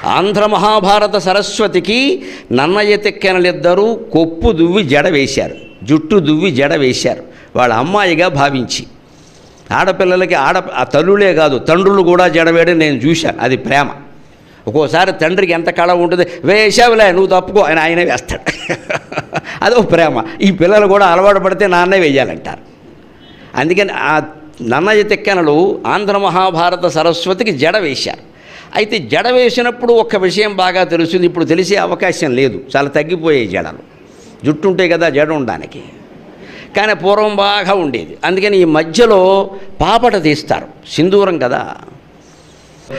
ఆంధ్ర మహాభారత సరస్వతికి నన్నయ్య తెక్కెనలిద్దరూ కొప్పు దువ్వి జడ వేశారు జుట్టు దువ్వి జడ వేశారు వాళ్ళ అమ్మాయిగా భావించి ఆడపిల్లలకి ఆడ ఆ తల్లులే కాదు తండ్రులు కూడా జడవేయడం నేను చూశాను అది ప్రేమ ఒక్కోసారి తండ్రికి ఎంత కళ ఉంటుంది వేసావులే నువ్వు తప్పుకో అని ఆయనే వేస్తాడు అదో ప్రేమ ఈ పిల్లలు కూడా అలవాటు పడితే నాన్నే వేయాలంటారు అందుకని ఆ నన్నయ్య తెక్కనలు ఆంధ్ర మహాభారత సరస్వతికి జడ వేశారు అయితే జడ వేసినప్పుడు ఒక్క విషయం బాగా తెలుస్తుంది ఇప్పుడు తెలిసే అవకాశం లేదు చాలా తగ్గిపోయాయి జడలు జుట్టు ఉంటే కదా జడ ఉండడానికి కానీ పూర్వం బాగా ఉండేది అందుకని ఈ మధ్యలో పాపట తీస్తారు సింధూరం కదా